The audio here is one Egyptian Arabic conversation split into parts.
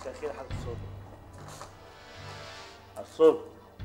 مساء الخير يا حضرة الصوت الصوت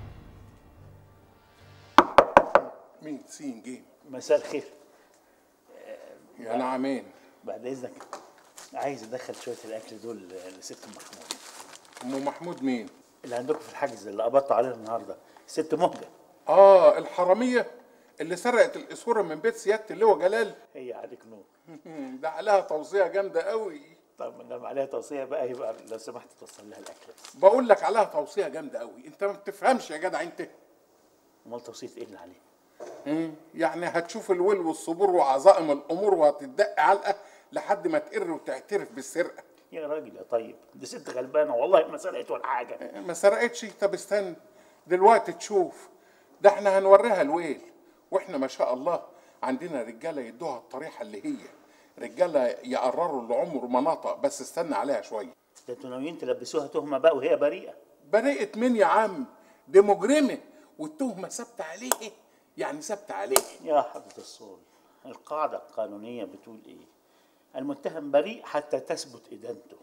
مين سين جيم مساء الخير يا نعمين بعد اذنك عايز ادخل شويه الاكل دول لست محمود ام محمود مين اللي عندكم في الحجز اللي قبضت عليها النهارده ست مهجه اه الحراميه اللي سرقت الاسوره من بيت سياده اللواء جلال هي عليك نور ده عليها توصيه جامده قوي طب ما دام عليها توصيه بقى يبقى لو سمحت توصل لها الاكل بس بقول لك عليها توصيه جامده قوي انت ما بتفهمش يا جدع انت امال توصيه ايه اللي عليه مم. يعني هتشوف الول والصبور وعظائم الامور وهتدق علقه لحد ما تقر وتعترف بالسرقه يا راجل يا طيب دي ست غلبانه والله ما سرقت ولا حاجه ما سرقتش طب استنى دلوقتي تشوف ده احنا هنوريها الويل واحنا ما شاء الله عندنا رجاله يدوها الطريحه اللي هي رجاله يقرروا اللي عمره ما نطق بس استنى عليها شويه ده انتوا ناويين تلبسوها تهمه بقى وهي بريئه بريئه مين يا عم دي مجرمه والتهمه ثابته عليه يعني ثابته عليه يا حضرة الصول القاعدة القانونية بتقول إيه؟ المتهم بريء حتى تثبت إدانته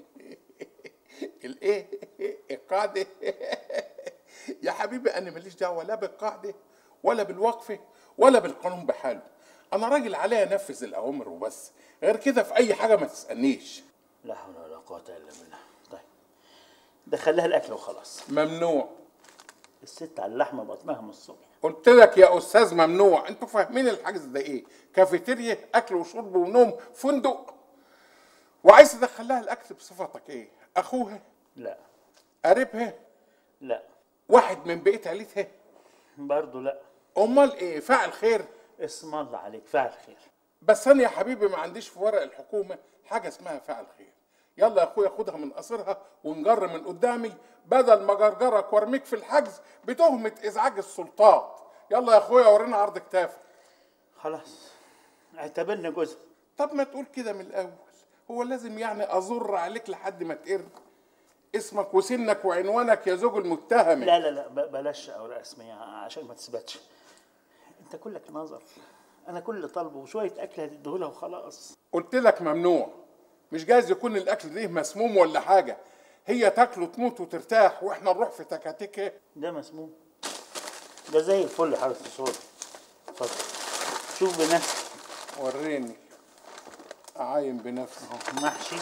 الايه القاعده يا حبيبي انا ماليش دعوه لا بالقاعده ولا بالوقفه ولا بالقانون بحاله انا راجل عليا انفذ الاوامر وبس غير كده في اي حاجه ما تسالنيش لا حول ولا قوة إلا بالله طيب دخلها الأكل وخلاص ممنوع الست على اللحمة بطنها من الصبح قلت لك يا استاذ ممنوع انتوا فاهمين الحجز ده ايه كافيتيريا اكل وشرب ونوم فندق وعايز تدخلها الاكل بصفتك ايه اخوها لا قريبها لا واحد من بقيه عيلتها برضه لا امال ايه فاعل خير اسم الله عليك فعل خير بس انا يا حبيبي ما عنديش في ورق الحكومه حاجه اسمها فعل خير يلا يا اخويا خدها من قصرها ونجر من قدامي بدل ما جرجرك وارميك في الحجز بتهمه ازعاج السلطات يلا يا اخويا ورينا عرض كتافك خلاص اعتبرنا جزء طب ما تقول كده من الاول هو لازم يعني ازر عليك لحد ما تقر اسمك وسنك وعنوانك يا زوج المتهم لا لا لا ب- بلاش أوراق رسمية عشان ما تثبتش أنت كلك نظر أنا كل اللي طالبه شوية أكل هتديهولها وخلاص قلت لك ممنوع مش جايز يكون الاكل ده مسموم ولا حاجه هي تاكل وتموت وترتاح واحنا نروح في تكاتيكها ده مسموم ده زي الفل يا حضرة الصوت اتفضل شوف بنفسك وريني اعاين بنفسي اهو محشي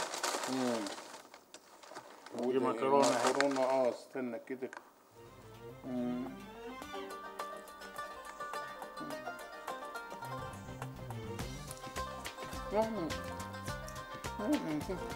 ودي مكرونه اهي. مكرونه اه استنى كده مم. مم. مم.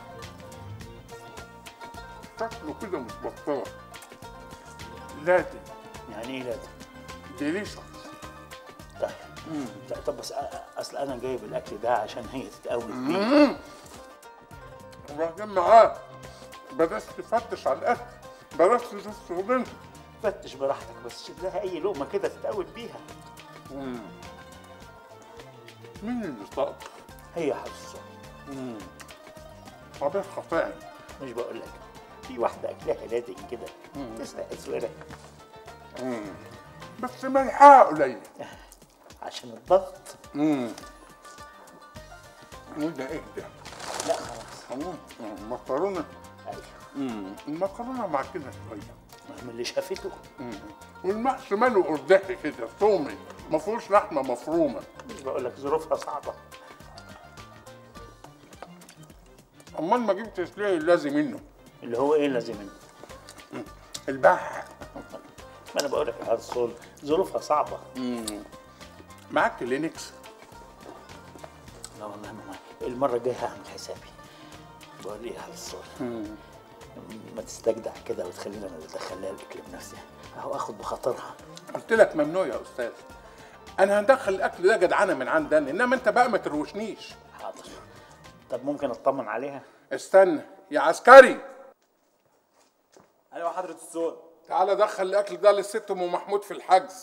شكله كده مش بطال لازم يعني ايه لازم ديليشس طيب لا طب بس أ- أ- اصل انا جايب الاكل ده عشان هي تتقوي بيه وبعدين معاه بلاش تفتش على الاكل بلاش تشوف شغلنا فتش براحتك بس شوف لها اي لقمه كده تتقوي بيها مين اللي طاق؟ هي حصه طبيعة خطأ مش بقول لك في واحده اكلها لازم كده تسرق اسورك بس ملحها قليل عشان الضغط وده ايه ده؟ لا خلاص مم. مكرونة ايوه المكرونة مع كده شوية ما من اللي شافته والمحشي ماله قرداحي كده ثومي ما فيهوش لحمة مفرومة مش بقول لك ظروفها صعبه امال ما جبتش ليه اللازم منه اللي هو ايه لازم منه البح ما انا بقول لك يا الصول ظروفها صعبه معاك كلينكس لا والله ما معايا المره الجايه هعمل حسابي بوريها على الصور ما تستجدع كده وتخلينا انا ادخلها الاكل بنفسي اهو اخد بخاطرها قلت لك ممنوع يا استاذ انا هندخل الاكل ده جدعانه من عندنا انما انت بقى ما تروشنيش حاضر طب ممكن اطمن عليها استنى يا عسكري ايوه حضرة الصوت تعالى دخل الاكل ده للست ام محمود في الحجز